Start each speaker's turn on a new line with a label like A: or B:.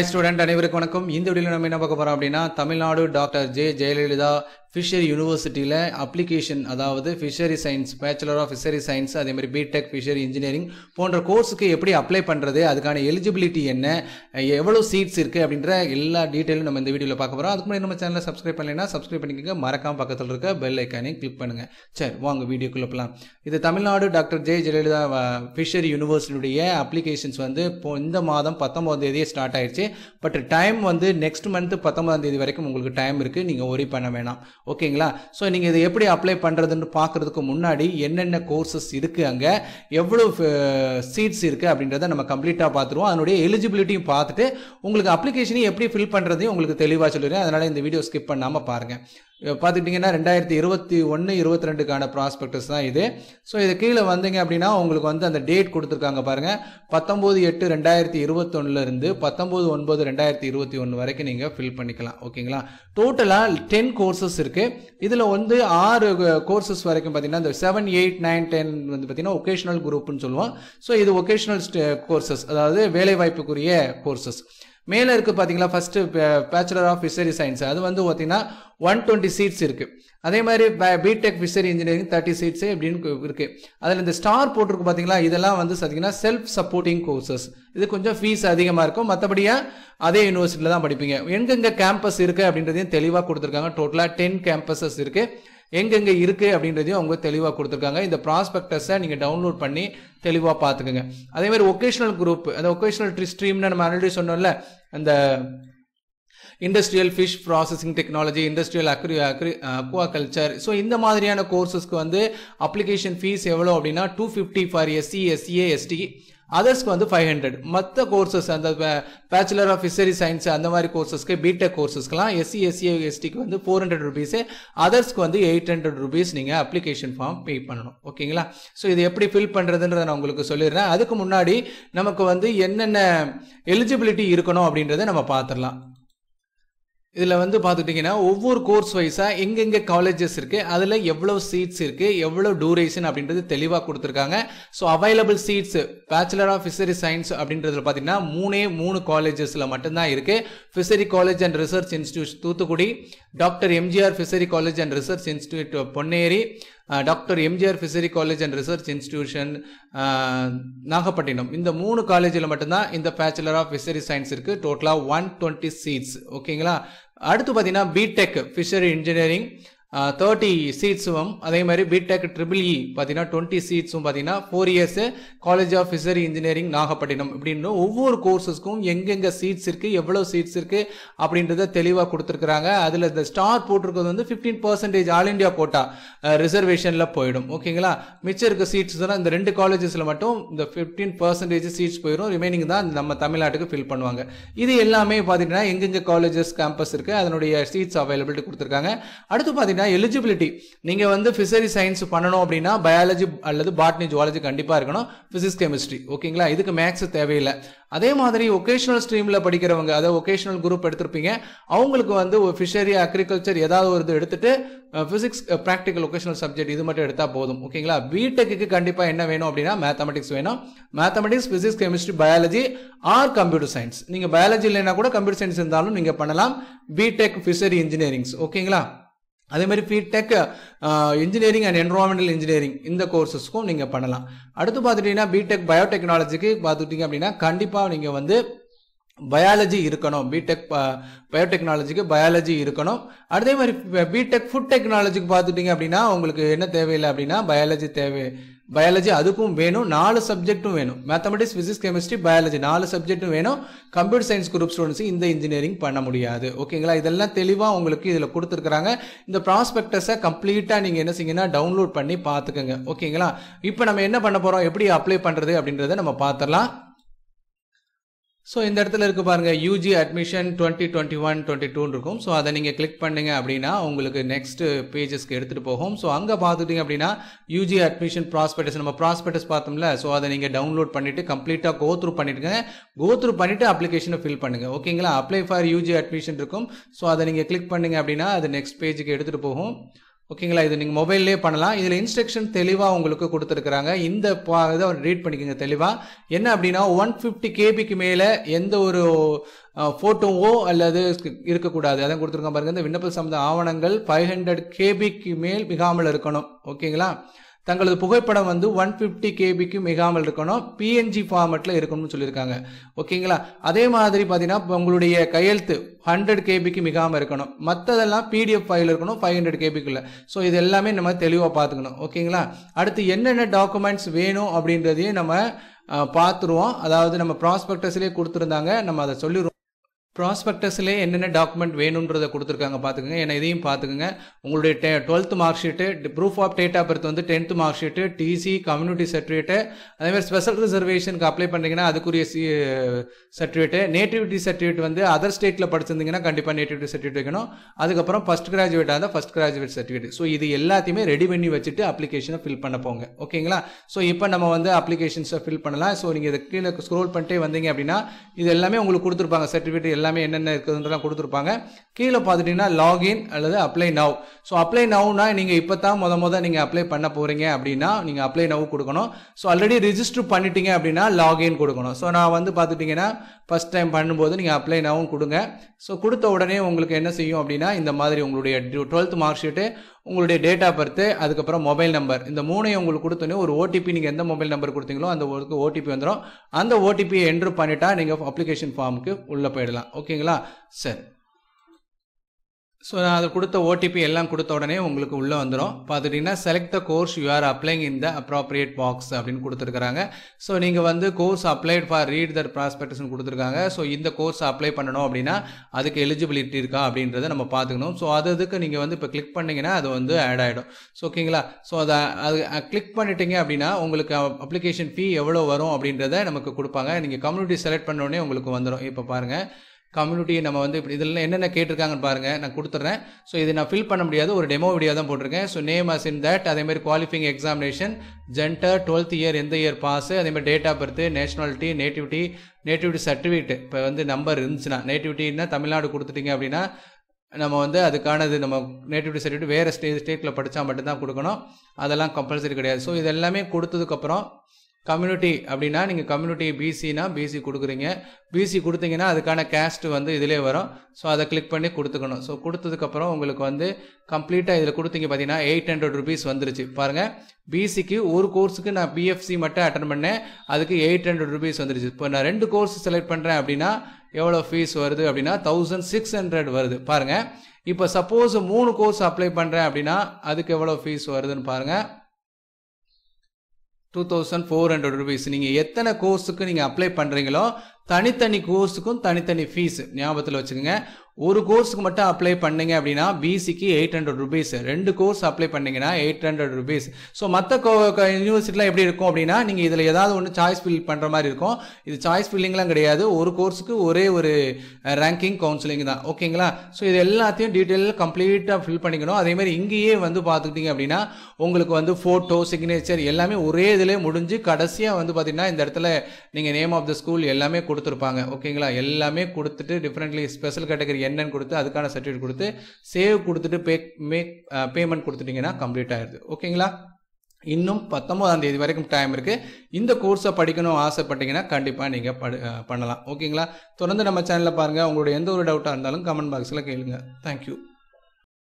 A: student அனைவருக்கும் வணக்கம் இந்த வீடியோவில் நம்ம என்ன பார்க்க போறோம் அப்படின்னா Tamil Nadu doctor J Jayalalithaa fishery யூனிவர்சிட்டியில் அப்ளிகேஷன் அதாவது fishery science bachelor of fishery science அதே மாதிரி பிடெக் ஃபிஷரி இன்ஜினியரிங் போன்ற கோர்ஸுக்கு எப்படி அப்ளை பண்ணுறது அதுக்கான எலிஜிபிலிட்டி என்ன எவ்வளோ சீட்ஸ் இருக்குது அப்படின்ற எல்லா டீட்டெயிலும் நம்ம இந்த வீடியோவில் பார்க்க போகிறோம் அதுக்கு முன்னாடி நம்ம சேனலை சப்ஸ்கிரைப் பண்ணலைன்னா சப்ஸ்கிரைப் பண்ணிக்கோங்க மறக்காம பக்கத்தில் இருக்க பெல் ஐக்கானையும் கிளிக் பண்ணுங்க சரி வாங்க வீடியோக்குள்ள போகலாம் இது Tamil Nadu doctor J Jayalalithaa fishery யூனிவர்சிட்டியுடைய அப்ளிகேஷன்ஸ் வந்து இப்போ இந்த மாதம் பத்தொன்பதாம் தேதியே ஸ்டார்ட் ஆயிடுச்சு பட் டைம் வந்து நெக்ஸ்ட் மந்த் பத்தொன்பதாம் தேதி வரைக்கும் உங்களுக்கு டைம் இருக்குது நீங்கள் ஒரி பண்ண வேணாம் ஓகேங்களா ஸோ நீங்கள் இதை எப்படி அப்ளை பண்ணுறதுன்னு பார்க்குறதுக்கு முன்னாடி என்னென்ன கோர்சஸ் இருக்குது அங்கே எவ்வளோ சீட்ஸ் இருக்குது அப்படின்றத நம்ம கம்ப்ளீட்டாக பார்த்துருவோம் அதனுடைய எலிஜிபிலிட்டியும் பார்த்துட்டு உங்களுக்கு அப்ளிகேஷனையும் எப்படி ஃபில் பண்ணுறதையும் உங்களுக்கு தெளிவாக சொல்லிடுறேன் அதனால் இந்த வீடியோ ஸ்கிப் பண்ணாமல் பாருங்கள் பார்த்துக்கிட்டிங்கன்னா ரெண்டாயிரத்தி இருபத்தி ஒன்று இருபத்தி ரெண்டுக்கான ப்ராஸ்பெக்டஸ் தான் இது ஸோ இது கீழே வந்தீங்க அப்படின்னா உங்களுக்கு வந்து அந்த டேட் கொடுத்துருக்காங்க பாருங்கள் பத்தொம்போது எட்டு ரெண்டாயிரத்தி இருபத்தொன்னுலேருந்து பத்தொம்போது ஒன்பது ரெண்டாயிரத்தி இருபத்தி ஒன்று வரைக்கும் நீங்கள் ஃபில் பண்ணிக்கலாம் ஓகேங்களா டோட்டலாக டென் கோர்சஸ் இருக்குது இதில் வந்து ஆறு கோர்சஸ் வரைக்கும் பார்த்தீங்கன்னா இந்த செவன் எயிட் நைன் டென் வந்து பார்த்தீங்கன்னா ஒகேஷனல் குரூப்னு சொல்லுவோம் ஸோ இது ஒகேஷனல் கோர்சஸ் அதாவது வேலைவாய்ப்புக்குரிய கோர்சஸ் மேலே இருக்குது பார்த்தீங்களா first bachelor of fishery science அது வந்து பார்த்தீங்கன்னா ஒன் டுவெண்ட்டி சீட்ஸ் இருக்குது அதே மாதிரி B Tech fishery engineering thirty seats அப்படின்னு இருக்குது அதில் இந்த ஸ்டார் போட்டிருக்கு பார்த்தீங்களா இதெல்லாம் வந்து பார்த்தீங்கன்னா செல்ஃப் சப்போர்ட்டிங் கோர்சஸ் இது கொஞ்சம் ஃபீஸ் அதிகமாக இருக்கும் மற்றபடியாக அதே யூனிவர்சிட்டியில் தான் படிப்பீங்க எங்கெங்கே கேம்பஸ் இருக்குது அப்படின்றதையும் தெளிவாக கொடுத்துருக்காங்க டோட்டலாக டென் கேம்பஸஸ் இருக்குது எங்கெங்கே இருக்குது அப்படின்றதையும் அவங்க தெளிவாக கொடுத்துருக்காங்க இந்த ப்ராஸ்பெக்டஸை நீங்கள் டவுன்லோட் பண்ணி தெளிவாக பார்த்துக்கோங்க அதே மாதிரி ஒகேஷனல் குரூப் அந்த ஒகேஷனல் ட்ரி ஸ்ட்ரீம்னு நம்ம ஆல்ரெடி சொன்னோம்ல அந்த industrial fish processing technology industrial agri agri aquaculture so இந்த மாதிரியான கோர்சஸ்க்கு வந்து அப்ளிகேஷன் ஃபீஸ் எவ்வளோ அப்படின்னா two fifty for SC SCA ST அதர்ஸ்க்கு வந்து ஃபைவ் ஹண்ட்ரட் மற்ற கோர்சஸ் அந்த பேச்சுலர் ஆஃப் ஃபிஷரி சயின்ஸ் அந்த மாதிரி கோர்சஸ்க்கு பிடெக் கோர்சஸ்க்குலாம் எஸ்சி எஸ்சிஏ எஸ்டிக்கு வந்து ஃபோர் ஹண்ட்ரட் ருபீஸு அதர்ஸ்க்கு வந்து எயிட் ஹண்ட்ரட் ருபீஸ் நீங்கள் அப்ளிகேஷன் ஃபார்ம் பே பண்ணணும் ஓகேங்களா ஸோ இது எப்படி ஃபில் பண்ணுறதுன்றதை நான் உங்களுக்கு சொல்லிடுறேன் அதுக்கு முன்னாடி நமக்கு வந்து என்னென்ன எலிஜிபிலிட்டி இருக்கணும் அப்படின்றத நம்ம பார்த்துடலாம் இதில் வந்து பார்த்துட்டிங்கன்னா ஒவ்வொரு கோர்ஸ் வைஸாக எங்கெங்கே காலேஜஸ் இருக்குது அதில் எவ்வளோ சீட்ஸ் இருக்குது எவ்வளோ டூரேஷன் அப்படின்றது தெளிவாக கொடுத்துருக்காங்க so available seats bachelor of fishery science அப்படின்றதுல பார்த்தீங்கன்னா மூணே மூணு காலேஜஸில் மட்டும்தான் இருக்குது fishery college and research institute Thoothukudi doctor MGR fishery college and research institute Ponneri doctor MGR fishery college and research institution Nagapattinam இந்த மூணு காலேஜில் மட்டும்தான் இந்த பேச்சுலர் ஆஃப் ஃபிஷரி சயின்ஸ் இருக்குது டோட்டலாக ஒன் டுவெண்ட்டி சீட்ஸ் ஓகேங்களா அடுத்து பார்த்தீங்கன்னா பிடெக் ஃபிஷரி இன்ஜினியரிங் தேர்ட்டி சீட்ஸும் அதே மாதிரி பிடெக் ட்ரிபிள் இ பார்த்தீங்கன்னா டுவெண்ட்டி சீட்ஸும் பார்த்தீங்கன்னா four years college of fishery engineering Nagapattinam இப்படின்னு ஒவ்வொரு கோர்சஸ்க்கும் எங்கெங்கே சீட்ஸ் இருக்குது எவ்வளோ சீட்ஸ் இருக்குது அப்படின்றத தெளிவாக கொடுத்துருக்குறாங்க அதில் இந்த ஸ்டார் போட்டிருக்கிறது வந்து fifteen percentage all India quota ரிசர்வேஷனில் போயிடும் ஓகேங்களா மிச்சம் இருக்க சீட்ஸ் தான் இந்த ரெண்டு காலேஜஸில் மட்டும் இந்த ஃபிஃப்டீன் பர்சன்டேஜ் சீட்ஸ் போயிடும் ரிமைனிங் தான் நம்ம தமிழ்நாட்டுக்கு ஃபில் பண்ணுவாங்க இது எல்லாமே பார்த்தீங்கன்னா எங்கெங்கே காலேஜஸ் கேம்பஸ் இருக்குது அதனுடைய சீட்ஸ் அவைலபிலிட்டி கொடுத்துருக்காங்க அடுத்து பார்த்தீங்கன்னா எலிஜிபிலிட்டி நீங்கள் வந்து ஃபிஷரி சயின்ஸ் பண்ணணும் அப்படின்னா பயாலஜி அல்லது பாட்னி ஜுவாலஜி கண்டிப்பாக இருக்கணும் ஃபிசிக்ஸ் கெமிஸ்ட்ரி ஓகேங்களா இதுக்கு மேக்ஸ் தேவையில்லை அதே மாதிரி ஒகேஷனல் ஸ்ட்ரீமில் படிக்கிறவங்க அதாவது ஒகேஷனல் குரூப் எடுத்திருப்பீங்க அவங்களுக்கு வந்து ஃபிஷரி அக்ரிகல்ச்சர் ஏதாவது ஒரு இது எடுத்துட்டு ஃபிசிக்ஸ் ப்ராக்டிக்கல் ஒகேஷனல் சப்ஜெக்ட் இது மட்டும் எடுத்தால் போதும் ஓகேங்களா பிடெக்கு கண்டிப்பாக என்ன வேணும் அப்படின்னா மேத்தமெட்டிக்ஸ் வேணும் mathematics physics chemistry biology or computer science நீங்கள் பயாலஜி இல்லைன்னா கூட கம்ப்யூட்டர் சயின்ஸ் இருந்தாலும் நீங்கள் பண்ணலாம் பிடெக் ஃபிஷரி இன்ஜினியரிங்ஸ் ஓகேங்களா அதே மாதிரி B Tech engineering and environmental engineering இந்த கோர்சஸ்க்கும் நீங்கள் பண்ணலாம் அடுத்து பார்த்துட்டிங்கன்னா பிடெக் பயோடெக்னாலஜிக்கு பார்த்துட்டிங்க அப்படின்னா கண்டிப்பாக நீங்கள் வந்து பயாலஜி இருக்கணும் பிடெக் பயோடெக்னாலஜிக்கு பயாலஜி இருக்கணும் அதே மாதிரி பிடெக் ஃபுட் டெக்னாலஜிக்கு பார்த்துட்டிங்க அப்படின்னா உங்களுக்கு என்ன தேவையில்லை அப்படின்னா பயாலஜி தேவை பயாலஜி அதுக்கும் வேணும் நாலு சப்ஜெக்ட்டும் வேணும் மேத்தமெட்டிக்ஸ் ஃபிசிக்ஸ் கெமிஸ்ட்ரி பயாலஜி நாலு சப்ஜெக்ட்டும் வேணும் கம்ப்யூட்டர் சயின்ஸ் குரூப் ஸ்டூடெண்ட்ஸ் இந்த இன்ஜினியரிங் பண்ண முடியாது ஓகேங்களா இதெல்லாம் தெளிவாக உங்களுக்கு இதில் கொடுத்துருக்குறாங்க இந்த ப்ராஸ்பெக்டஸை கம்ப்ளீட்டாக நீங்கள் என்ன செய்யுங்கன்னா டவுன்லோட் பண்ணி பார்த்துக்கோங்க ஓகேங்களா இப்போ நம்ம என்ன பண்ண போகிறோம் எப்படி அப்ளை பண்ணுறது அப்படின்றத நம்ம பார்த்துடலாம் ஸோ இந்த இடத்துல இருக்கு பாருங்க UG admission twenty twenty one twenty டூன்னு இருக்கும் ஸோ அதை நீங்கள் கிளிக் பண்ணீங்க அப்படின்னா உங்களுக்கு நெக்ஸ்ட் பேஜஸ்க்கு எடுத்துகிட்டு போகும் ஸோ அங்கே பார்த்துட்டீங்க அப்படின்னா யூஜி அட்மிஷன் ப்ராஸ்பெக்டஸ் நம்ம ப்ராஸ்பெக்டஸ் பார்த்தோம்ல ஸோ அதை நீங்கள் டவுன்லோட் பண்ணிவிட்டு கம்ப்ளீட்டாக கோ த்ரூ பண்ணிட்டுங்க கோ த்ரூ பண்ணிவிட்டு அப்ளிகேஷனை ஃபில் பண்ணுங்கள் ஓகேங்களா அப்ளை ஃபார் யூஜி அட்மிஷன் இருக்கும் ஸோ அதை நீங்கள் கிளிக் பண்ணீங்க அப்படின்னா அது நெக்ஸ்ட் பேஜுக்கு எடுத்துகிட்டு போகும் ஓகேங்களா இது நீங்கள் மொபைல்லே பண்ணலாம் இதில் இன்ஸ்ட்ரக்ஷன் தெளிவாக உங்களுக்கு கொடுத்துருக்குறாங்க இந்த பா இதை ரீட் பண்ணிக்கோங்க தெளிவாக என்ன அப்படின்னா ஒன் ஃபிஃப்டி கேபிக்கு மேலே எந்த ஒரு ஃபோட்டோவோ அல்லது இருக்கக்கூடாது அதான் கொடுத்துருக்கோம் பாருங்க இந்த விண்ணப்ப சம்மந்த ஆவணங்கள் ஃபைவ் ஹண்ட்ரட் கேபிக்கு மேல் மிகாமல் இருக்கணும் ஓகேங்களா தங்களது புகைப்படம் வந்து ஒன் ஃபிஃப்டி கேபிக்கு மிகாமல் இருக்கணும் பிஎன்ஜி ஃபார்மெட்டில் இருக்கணும்னு சொல்லியிருக்காங்க ஓகேங்களா அதே மாதிரி பார்த்தீங்கன்னா இப்போ உங்களுடைய கையெழுத்து ஹண்ட்ரட் கேபிக்கு மிகாமல் இருக்கணும் மற்றதெல்லாம் பிடிஎஃப் ஃபைல் இருக்கணும் ஃபைவ் ஹண்ட்ரட் கேபிக்குள்ள ஸோ இது எல்லாமே நம்ம தெளிவாக பார்த்துக்கணும் ஓகேங்களா அடுத்து என்னென்ன டாக்குமெண்ட்ஸ் வேணும் அப்படின்றதையும் நம்ம அஹ், பார்த்துருவோம் அதாவது நம்ம ப்ராஸ்பெக்டஸ்லேயே கொடுத்துருந்தாங்க நம்ம அதை சொல்லிடுவோம் ப்ராஸ்பெக்டஸ்லேயே என்னென்ன டாக்குமெண்ட் வேணுன்றதை கொடுத்துருக்காங்க பார்த்துக்கோங்க ஏன்னா இதையும் பார்த்துக்கோங்க உங்களுடைய டெ twelfth mark sheet proof of date of birth வந்து tenth mark sheet TC community certificate அதேமாதிரி ஸ்பெஷல் ரிசர்வேஷனுக்கு அப்ளை பண்ணுறீங்கன்னா அதுக்குரிய சி சர்டிஃபிகேட்டு நேட்டிவிட்டி சர்டிஃபிகேட் வந்து அதர் ஸ்டேட்டில் படிச்சிருந்தீங்கன்னா கண்டிப்பாக நேட்டிவிட்டி சர்டிஃபிகேட் வைக்கணும் அதுக்கப்புறம் ஃபஸ்ட் கிராஜுவேட் இருந்தால் ஃபஸ்ட் கிராஜுவேட் சர்டிஃபிகேட் ஸோ இது எல்லாத்தையுமே ரெடி பண்ணி வச்சுட்டு அப்ளிகேஷனை ஃபில் பண்ண போங்க ஓகேங்களா ஸோ இப்போ நம்ம வந்து அப்ளிகேஷன்ஸை ஃபில் பண்ணலாம் ஸோ நீங்கள் இதை கீழே ஸ்க்ரோல் பண்ணிட்டே வந்தீங்க அப்படின்னா இது எல்லாமே உங்களுக்கு கொடுத்துருப்பாங்க சர்டிஃபிகேட் எல்லாமே என்னென்ன இருக்குதுன்றலாம் கொடுத்துருப்பாங்க கீழே பார்த்துட்டிங்கன்னா லாகின் அல்லது அப்ளை நவ் ஸோ அப்ளை நவ்னா நீங்கள் இப்போ தான் முத முத நீங்கள் அப்ளை பண்ண போகிறீங்க அப்படின்னா நீங்கள் அப்ளை நவ் கொடுக்கணும் ஸோ ஆல்ரெடி ரிஜிஸ்டர் பண்ணிட்டீங்க அப்படின்னா லாகின் கொடுக்கணும் ஸோ நான் வந்து பார்த்துட்டிங்கன்னா ஃபஸ்ட் டைம் பண்ணும்போது நீங்கள் அப்ளை நவும் கொடுங்க ஸோ கொடுத்த உடனே உங்களுக்கு என்ன செய்யும் அப்படின்னா இந்த மாதிரி உங்களுடைய டுவெல்த் மார்க் ஷீட்டு உங்களுடைய டேட் ஆஃப் பர்த்து அதுக்கப்புறம் மொபைல் நம்பர் இந்த மூணையும் உங்களுக்கு கொடுத்தோன்னே ஒரு ஓடிபி நீங்கள் எந்த மொபைல் நம்பர் கொடுத்தீங்களோ அந்த ஒரு ஓடிபி வந்துடும் அந்த ஓடிபியை என்ட்ரு பண்ணிட்டா நீங்கள் அப்ளிகேஷன் ஃபார்முக்கு உள்ளே போயிடலாம் ஓகேங்களா சரி ஸோ நான் அதை கொடுத்த ஓடிபி எல்லாம் கொடுத்த உடனே உங்களுக்கு உள்ளே வந்துடும் பார்த்துட்டிங்கன்னா select the course you are applying in the appropriate box அப்படின்னு கொடுத்துருக்காங்க ஸோ நீங்கள் வந்து course applied for read the ப்ராஸ்பெக்டஸ்னு கொடுத்துருக்காங்க ஸோ இந்த கோர்ஸ் அப்ளை பண்ணணும் அப்படின்னா அதுக்கு எலிஜிபிலிட்டி இருக்கா அப்படின்றத நம்ம பார்த்துக்கணும் ஸோ அது அதுக்கு நீங்கள் வந்து இப்போ கிளிக் பண்ணிங்கன்னா அது வந்து ஆட் ஆகிடும் ஸோ ஓகேங்களா ஸோ அதை அது கிளிக் பண்ணிட்டீங்க அப்படின்னா உங்களுக்கு அப்ளிகேஷன் ஃபீ எவ்வளோ வரும் அப்படின்றத நமக்கு கொடுப்பாங்க நீங்கள் கம்யூனிட்டி செலக்ட் பண்ண உடனே உங்களுக்கு வந்துடும் இப்போ பாருங்கள் கம்யூனிட்டியை நம்ம வந்து இப்படி இதில் என்னென்ன கேட்டிருக்காங்கன்னு பாருங்கள் நான் கொடுத்துட்றேன் ஸோ இது நான் ஃபில் பண்ண முடியாது ஒரு டெமோ வீடியோ தான் போட்டிருக்கேன் so name as in that அதேமாதிரி qualifying examination gender twelfth year எந்த இயர் பாஸ் அதேமாதிரி date of birth nationality nativity nativity certificate இப்போ வந்து நம்பர் இருந்துச்சுன்னா நேட்டிவிட்டின்னா தமிழ்நாடு கொடுத்துட்டீங்க அப்படின்னா நம்ம வந்து அதுக்கானது நம்ம நேட்டிவிட்டி சர்டிஃபிகேட் வேறு ஸ்டே ஸ்டேட்டில் படித்தா மட்டும்தான் கொடுக்கணும் அதெல்லாம் கம்பல்சரி கிடையாது ஸோ இது எல்லாமே கொடுத்ததுக்கப்புறம் கம்யூனிட்டி அப்படின்னா நீங்கள் கம்யூனிட்டி பிசினா பிசி கொடுக்குறீங்க பிசி கொடுத்தீங்கன்னா அதுக்கான கேஸ்ட் வந்து இதிலே வரும் ஸோ அதை கிளிக் பண்ணி கொடுத்துக்கணும் ஸோ கொடுத்ததுக்கப்புறம் உங்களுக்கு வந்து கம்ப்ளீட்டாக இதில் கொடுத்தீங்க பார்த்தீங்கன்னா எயிட் ஹண்ட்ரட் ருபீஸ் வந்துருச்சு பாருங்கள் பிசிக்கு ஒரு கோர்ஸுக்கு நான் பிஎஃப்சி மட்டும் அட்டன் பண்ணேன் அதுக்கு எயிட் ஹண்ட்ரட் ருபீஸ் வந்துருச்சு இப்போ நான் ரெண்டு கோர்ஸ் செலக்ட் பண்ணுறேன் அப்படின்னா எவ்வளோ ஃபீஸ் வருது அப்படின்னா தௌசண்ட் சிக்ஸ் ஹண்ட்ரட் வருது பாருங்கள் இப்போ சப்போஸ் மூணு கோர்ஸ் அப்ளை பண்ணுறேன் அப்படின்னா அதுக்கு எவ்வளோ ஃபீஸ் வருதுன்னு பாருங்கள் two thousand four hundred rupees நீங்கள் எத்தனை கோர்ஸுக்கு நீங்கள் அப்ளை பண்ணுறீங்களோ தனித்தனி கோர்ஸுக்கும் தனித்தனி ஃபீஸ் ஞாபகத்தில் வச்சுக்கோங்க ஒரு கோர்ஸுக்கு மட்டும் அப்ளை பண்ணீங்க அப்படின்னா பிசிக்கு எயிட் ஹண்ட்ரட் ருபீஸ் ரெண்டு கோர்ஸ் அப்ளை பண்ணீங்கன்னா எயிட் ஹண்ட்ரட் ருபீஸ் ஸோ மற்ற யூனிவர்சிட்டிலாம் எப்படி இருக்கும் அப்படின்னா நீங்கள் இதில் ஏதாவது ஒன்று சாய்ஸ் ஃபில் பண்ணுற மாதிரி இருக்கும் இது சாய்ஸ் ஃபில்லிங்லாம் கிடையாது ஒரு கோர்ஸுக்கு ஒரே ஒரு ரேங்கிங் கவுன்சிலிங் தான் ஓகேங்களா ஸோ இது எல்லாத்தையும் டீட்டெயில் கம்ப்ளீட்டாக ஃபில் பண்ணிக்கணும் அதே மாதிரி இங்கேயே வந்து பார்த்துக்கிட்டிங்க அப்படின்னா உங்களுக்கு வந்து ஃபோட்டோ சிக்னேச்சர் எல்லாமே ஒரே இதிலே முடிஞ்சு கடைசியாக வந்து பார்த்தீங்கன்னா இந்த இடத்துல நீங்கள் நேம் ஆஃப் த ஸ்கூல் எல்லாமே கொடுத்துருப்பாங்க ஓகேங்களா எல்லாமே கொடுத்துட்டு டிஃப்ரெண்ட்லி ஸ்பெஷல் கேட்டகரி என்னன்னு கொடுத்து அதுக்கான சர்டிஃபிகேட் கொடுத்து சேவ் கொடுத்துட்டு பே மேக் பேமெண்ட் கொடுத்துட்டிங்கன்னா கம்ப்ளீட் ஆயிடுது ஓகேங்களா இன்னும் பத்தொம்போதாம் தேதி வரைக்கும் டைம் இருக்குது இந்த கோர்ஸை படிக்கணும் ஆசைப்பட்டீங்கன்னா கண்டிப்பாக நீங்கள் படி அஹ் பண்ணலாம் ஓகேங்களா தொடர்ந்து நம்ம சேனலில் பாருங்கள் உங்களுடைய எந்த ஒரு டவுட்டாக இருந்தாலும் கமெண்ட் பாக்ஸில் கேளுங்க தேங்க்யூ